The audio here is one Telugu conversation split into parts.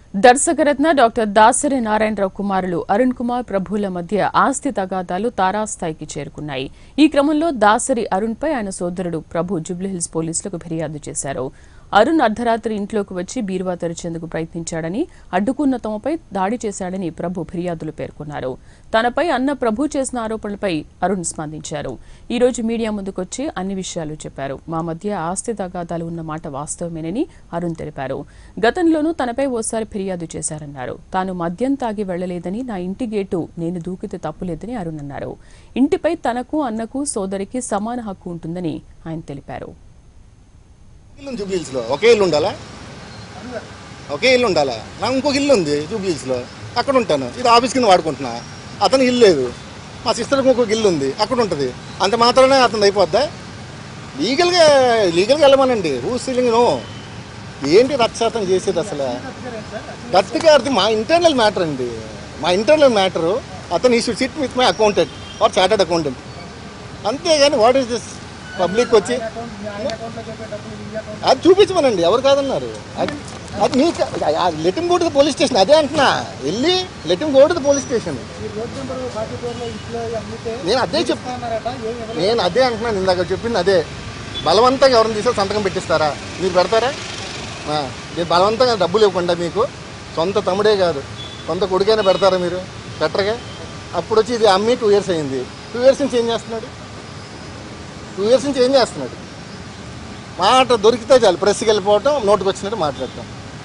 దర్శకరత్న డాక్టర్ దాసరి నారాయణరావు కుమారులు అరుణ్ కుమార్ ప్రభుల మధ్య ఆస్తి తగాదాలు తారాస్థాయికి చేరుకున్నాయి ఈ క్రమంలో దాసరి అరుణ్పై ఆయన సోదరుడు ప్రభు జూబ్లీహిల్స్ పోలీసులకు ఫిర్యాదు చేశారు అరుణ్ అర్ధరాత్రి ఇంట్లోకి వచ్చి బీరువా తెరిచేందుకు ప్రయత్నించాడని అడ్డుకున్న తమపై దాడి చేశాడని ప్రభు ఫిర్యాదులు పేర్కొన్నారు తనపై అన్న ప్రభు చేసిన ఆరోపణలపై అరుణ్ స్పందించారు ఈ రోజు మీడియా ముందుకొచ్చి అన్ని విషయాలు చెప్పారు మా మధ్య ఆస్తి తగాదాలు ఉన్న మాట వాస్తవమేనని అరుణ్ తెలిపారు గతంలోనూ తనపై ఓసారి ఫిర్యాదు చేశారన్నారు తాను మద్యం తాగి వెళ్లలేదని నా ఇంటి గేటు నేను దూకితే తప్పులేదని అరుణ్ అన్నారు ఇంటిపై తనకు అన్నకు సోదరికి సమాన హక్కు ఉంటుందని ఆయన తెలిపారు ఇల్లు ఉంది జూబ్లీహిల్స్లో ఒకే ఇల్లు ఉండాలా ఒకే ఇల్లు ఉండాలా నాకు ఇంకొక ఇల్లు ఉంది జూబ్లీహిల్స్లో అక్కడ ఉంటాను ఇది ఆఫీస్ కింద వాడుకుంటున్నా అతను ఇల్లు లేదు మా సిస్టర్కి ఇంకొక ఇల్లు ఉంది అక్కడ ఉంటుంది అంత మాత్రమే అతను అయిపోద్దా లీగల్గా లీగల్గా వెళ్ళమనండి హూ సీలింగ్ నో ఏంటి రక్షాతం చేసేది అసలు గట్టిగా అర్థం మా ఇంటర్నల్ మ్యాటర్ అండి మా ఇంటర్నల్ మ్యాటరు అతను he should sit with my accountant or chartered accountant అంతేగాని వాట్ ఈస్ దిస్ పబ్లిక్ వచ్చి అది చూపించమనండి ఎవరు కాదన్నారు అది అది మీకు let him go to police station అదే అంటున్నా వెళ్ళి let him go to police station నేను అదే చెప్ నేను అదే అంటున్నాను ఇందాక చెప్పింది అదే బలవంతంగా ఎవరిని తీసుకొని సంతకం పెట్టిస్తారా మీరు పెడతారా ఆ, మీరు బలవంతంగా డబ్బులు ఇవ్వకుండా మీకు సొంత తమ్ముడే కాదు సొంత కొడుకైనా పెడతారా మీరు పెట్టరుగా అప్పుడు వచ్చి ఇది అమ్మి టూ ఇయర్స్ అయింది టూ ఇయర్స్ నుంచి ఏం చేస్తున్నాడు టూ ఇయర్స్ నుంచి ఏం చేస్తున్నాడు మాట దొరికితే చాలు ప్రెస్కి వెళ్ళిపోవటం నోటుకు వచ్చినట్టు మాట్లాడటం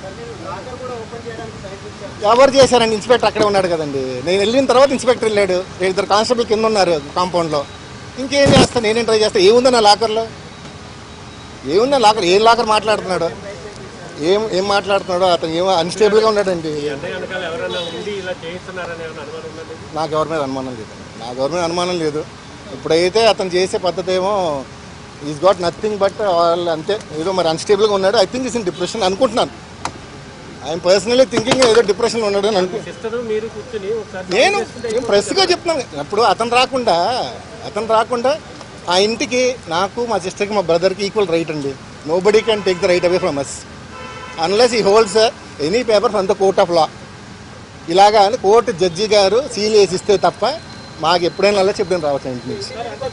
ఎవరు చేశారండి ఇన్స్పెక్టర్ అక్కడే ఉన్నాడు కదండి నేను వెళ్ళిన తర్వాత ఇన్స్పెక్టర్ వెళ్ళాడు ఇద్దరు కానిస్టేబుల్ కింద ఉన్నారు కాంపౌండ్లో ఇంకేం చేస్తాను నేనేం ట్రై చేస్తాను ఏముంది నా లాకర్లో ఏముంది నా లాకర్ ఏం లాకర్ మాట్లాడుతున్నాడు ఏం ఏం మాట్లాడుతున్నాడో అతను ఏమో అన్స్టేబుల్గా ఉన్నాడండి అంటే వెనకాల ఎవరైనా ఉండి ఇలా చేయిస్తున్నారని ఏమైనా అనుమానం ఉన్నది నాకు ఎవరి మీద అనుమానం లేదు నాకు ఎవరి మీద అనుమానం లేదు ఇప్పుడైతే అతను చేసే పద్ధతి ఏమో ఈజ్ గాట్ నథింగ్ బట్ వాళ్ళు అంతే ఏదో మరి అన్స్టేబుల్గా ఉన్నాడు I think is in depression అనుకుంటున్నాను ఐఎమ్ పర్సనలీ థింకింగ్ ఏదో డిప్రెషన్లో ఉన్నాడు అని అనుకుంటున్నాను సిస్టర్ మీరు కూర్చుని ఒకసారి నేను నేను ప్రెస్గా చెప్తున్నాను అప్పుడు అతను రాకుండా అతను రాకుండా ఆ ఇంటికి నాకు మా సిస్టర్కి మా బ్రదర్కి ఈక్వల్ రైట్ అండి nobody can take the right away from us unless he holds any paper from the court of law ఇలాగా అని కోర్టు జడ్జి గారు సీల్ వేసి ఇస్తే తప్ప మాకు ఎప్పుడైనా అలా చెప్పిన రావచ్చు ఇంటి నుంచి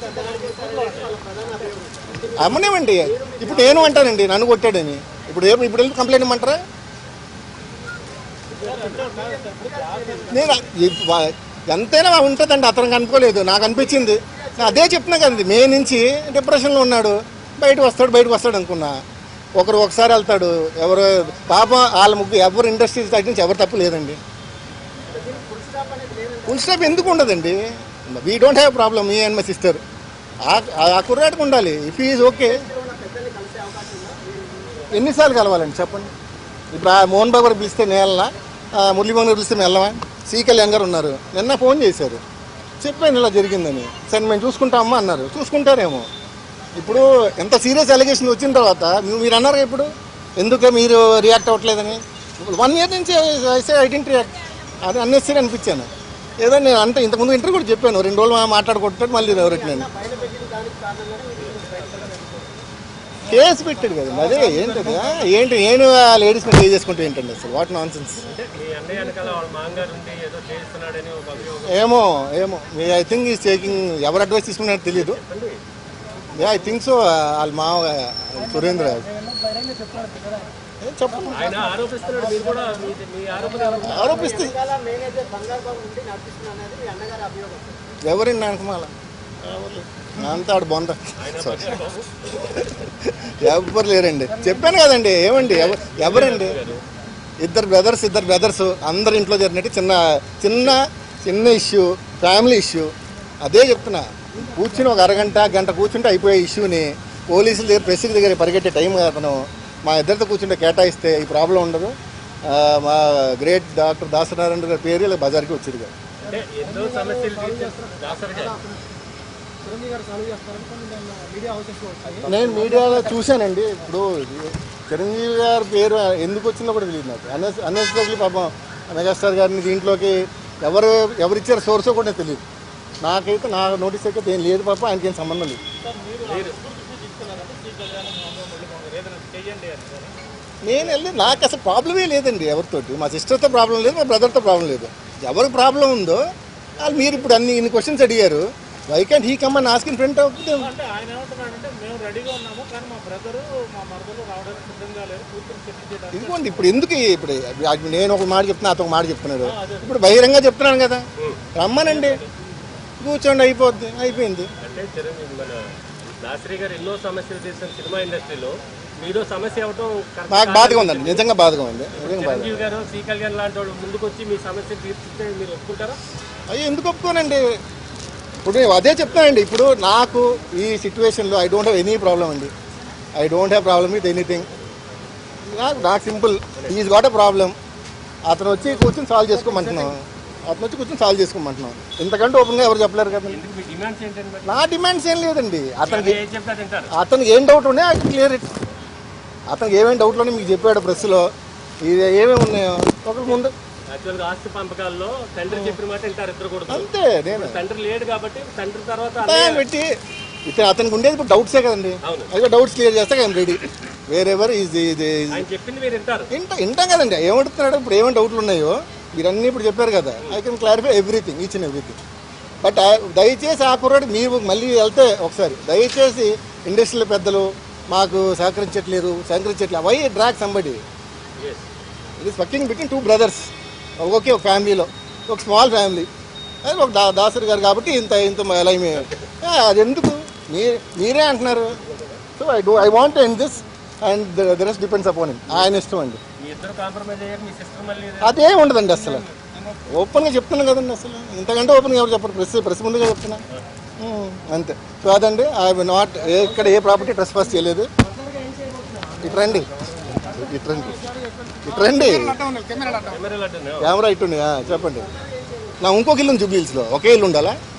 అమ్మనేమండి ఇప్పుడు నేను అంటానండి నన్ను కొట్టాడని ఇప్పుడు ఏ ఇప్పుడు వెళ్ళి కంప్లైంట్ ఇమ్మంటారా నేను ఈ- వా- ఎంతైనా ఉంటుందండి అతనికి అనుకోలేదు నాకు అనిపించింది నేను అదే చెప్తున్నా కదండి మే నుంచి డిప్రెషన్లో ఉన్నాడు బయటకు వస్తాడు బయటకు వస్తాడు అనుకున్నా ఒకరు ఒకసారి వెళ్తాడు ఎవరు పాపం వాళ్ళ ముగ్గురు ఎవరు ఇండస్ట్రీ సైడ్ నుంచి ఎవరు తప్పు లేదండి ఫుల్ స్టాప్ ఎందుకు ఉండదండి we don't have problem me and my sister ఆ కుర్రాడికి ఉండాలి ఇఫ్ ఈజ్ ఓకే ఎన్నిసార్లు కలవాలండి చెప్పండి ఇప్పుడు ఆ మోహన్ బాబు గారు పిలిస్తే నేను వెళ్ళనా ఆ మురళీమోహన్ గారు పిలిస్తే మేము వెళ్ళమా సి కళ్యాణ్ గారు ఉన్నారు నిన్న ఫోన్ చేశారు చెప్పాను ఇలా జరిగిందని సరే మేము చూసుకుంటామమ్మా అన్నారు చూసుకుంటారేమో ఇప్పుడు ఎంత సీరియస్ అలిగేషన్ వచ్చిన తర్వాత మీరు మీరు అన్నారు కదా ఇప్పుడు ఎందుకు మీరు రియాక్ట్ అవ్వట్లేదని వన్ ఇయర్ నుంచి ఐసే ఐ డెంట్ రియాక్ట్ అది అన్నెసరీ అనిపించాను ఏదో నేను అంటే ఇంతకుముందు ఇంటర్వ్యూ కూడా చెప్పాను రెండు రోజులు మాట్లాడుకుంటాడు మళ్ళీ ఎవరికి నేను కేసు పెట్టాడు కదండి అదే ఏంటది ఆ, ఏంటి నేను ఆ లేడీస్ మీద చేసుకుంటే ఏంటండి అసలు వాట్ నాన్ సెన్స్ అంటే మీ అన్నయ్య వెనకాల వాళ్ళ మామగారు ఉండి ఏదో చేయిస్తున్నాడని ఒక అభియోగం ఏమో ఏమో ఐ థింక్ ఈస్ టేకింగ్ ఎవరు అడ్వైస్ తీసుకున్నారో తెలియదు ఐ థింక్ సో వాళ్ళ మావ సురేంద్ర ఏం చెప్పను ఆయన ఆరోపిస్తున్నాడు మీరు కూడా మీ మీ ఆరోపణ ఎవరు? ఆరోపిస్తే ఎవరండి వెనకమాల అంతా ఆడు బొంద సారీ ఎవరు లేరండి చెప్పాను కదండి ఏమండి ఎవ- ఎవరండి ఇద్దరు బ్రదర్స్ ఇద్దరు బ్రదర్స్ అందరి ఇంట్లో జరిగినట్టు చిన్న చిన్న చిన్న ఇష్యూ ఫ్యామిలీ ఇష్యూ అదే చెప్తున్నా కూర్చుని ఒక అరగంట గంట కూర్చుంటే అయిపోయే ఇష్యూని పోలీసుల దగ్గర ప్రెస్ దగ్గర పరిగెట్టే టైం అతను మా ఇద్దరితో కూర్చుంటే కేటాయిస్తే ఈ ప్రాబ్లం ఉండదు ఆ, మా గ్రేట్ డాక్టర్ దాసనారాయణ గారి పేరు ఇలా బజార్కి వచ్చేది కాదు అంటే ఎన్నో సమస్యలు తీర్చేస్తున్నారు దాసరి గారు నేను మీడియాలో చూశానండి ఇప్పుడు చిరంజీవి గారి పేరు ఎందుకు వచ్చిందో కూడా తెలియదు నాకు అన్నెస్ అన్నెసరీ పాపం మెగాస్టార్ గారిని దీంట్లోకి ఎవరు ఎవరిచ్చారు సోర్సో కూడా నాకు తెలియదు నాకైతే నా నోటీస్ అయితే ఏం లేదు పాప ఆయనకి ఏం సంబంధం లేదు మీరు నేను వెళ్ళి నాకు అసలు ప్రాబ్లమే లేదండి ఎవరితోటి మా సిస్టర్తో ప్రాబ్లం లేదు మా బ్రదర్తో ప్రాబ్లం లేదు ఎవరికి ప్రాబ్లం ఉందో వాళ్ళు మీరు ఇప్పుడు అన్ని ఇన్ని క్వశ్చన్స్ అడిగారు why can't he come and ask in front of them అంటే ఆయన ఏమంటున్నాడంటే మేము రెడీగా ఉన్నాము కానీ మా బ్రదరు మా మరదలు రావడానికి సిద్ధంగా లేరు కూతురు సెటిల్ చేయడానికి ఇదిగోండి ఇప్పుడు ఎందుకు ఈ- ఇప్పుడు అది నేను ఒక మాట చెప్తున్నా అతను ఒక మాట చెప్తున్నాడు ఇప్పుడు బహిరంగ చెప్తున్నాను కదా రమ్మనండి కూర్చోండి అయిపోద్ది అయిపోయింది అంటే చిరంజీవి మన దాసరి గారు ఎన్నో సమస్యలు చేసిన సినిమా ఇండస్ట్రీలో మీరు సమస్య అవటం correct నాకు కాదు. బాధగా ఉందండి నిజంగా బాధగా ఉంది నిజంగా బాధ చిరంజీవి గారు సి కళ్యాణ్ లాంటి వాళ్ళు ముందుకు వచ్చి మీ సమస్య తీర్చితే మీరు ఒప్పుకుంటారా అయ్యో ఎందుకు ఒప్పుకోనండి ఇప్పుడు నేను అదే చెప్తానండి ఇప్పుడు నాకు ఈ సిచ్యువేషన్లో I don't have any problem అండి I don't have problem with anything నాకు నాకు simple is got a problem అతను వచ్చి కూర్చొని సాల్వ్ చేసుకోమంటున్నాం అతను వచ్చి కూర్చొని సాల్వ్ చేసుకోమంటున్నాం ఇంతకంటే ఓపెన్గా ఎవరు చెప్పలేరు కదండి ఎందుకు మీ డిమాండ్స్ ఏంటంటే మరి నా డిమాండ్స్ ఏం లేదండి అతనికి ఏం చెప్తా తింటారు అతనికి ఏం డౌట్ ఉన్నాయి అది క్లియర్ ఇట్ అతనికి ఏమేమి డౌట్లు ఉన్నాయి మీకు చెప్పాడు ప్రెస్లో ఇది ఏమేమి ఉన్నాయో ఒకరి ముందు యాక్చువల్గా ఆస్తి పంపకాల్లో తండ్రి చెప్పిన మాట వింటారు ఇద్దరు కూడా అంతే నేను తండ్రి లేడు కాబట్టి తండ్రి తర్వాత టైం అన్నయ్య- పెట్టి ఇతను అతనికి ఉండేది ఇప్పుడు డౌట్సే కదండి అవును. అదే డౌట్స్ క్లియర్ చేస్తే ఐఎమ్ రెడీ వేరెవర్ ఈజ్ ఇది ఆయన చెప్పింది మీరు వింటారు ఇంట వింటాం కదండి ఏమంటున్నాడు ఇప్పుడు ఏమైనా డౌట్లు ఉన్నాయో మీరన్నీ ఇప్పుడు చెప్పారు కదా I can clarify everything each and everything but దయచేసి ఆ కుర్రాడు మీరు మళ్ళీ వెళ్తే ఒకసారి దయచేసి ఇండస్ట్రీల పెద్దలు మాకు సహకరించట్లేదు సహకరించట్లేదు why drag somebody as it is working between two brothers ఒకే ఒక ఫ్యామిలీలో ఒక స్మాల్ ఫ్యామిలీ అది ఒక దా దాసరి గారు కాబట్టి ఇంత ఇంత లైమ్ అది ఎందుకు మీ మీరే అంటున్నారు so I do I want end this and the rest depends upon ఆయన ఇష్టం అండి మీ ఇద్దరు కాంప్రమైజ్ అయ్యారు మీ సిస్టర్ మళ్ళీ అదేం ఉండదండి అసలు ఓపెన్గా చెప్తున్నాను కదండి అసలు ఇంతకంటే ఓపెన్గా ఎవరు చెప్పరు ప్రెస్ ప్రెస్ ముందుగా చెప్తున్నా ఉమ్, అంతే సో అదండి ఐ నాట్ ఇక్కడ ఏ ప్రాపర్టీ ట్రెస్ పాస్ చేయలేదు ఇటు రండి ఇటు రండి ఇటు రండి కెమెరాలు అంటున్నావు కెమెరా ఇట్టుండి ఆ, చెప్పండి నా ఇంకొక ఇల్లు ఉంది జూబ్లీహిల్స్లో ఒకే ఇల్లు ఉండాలా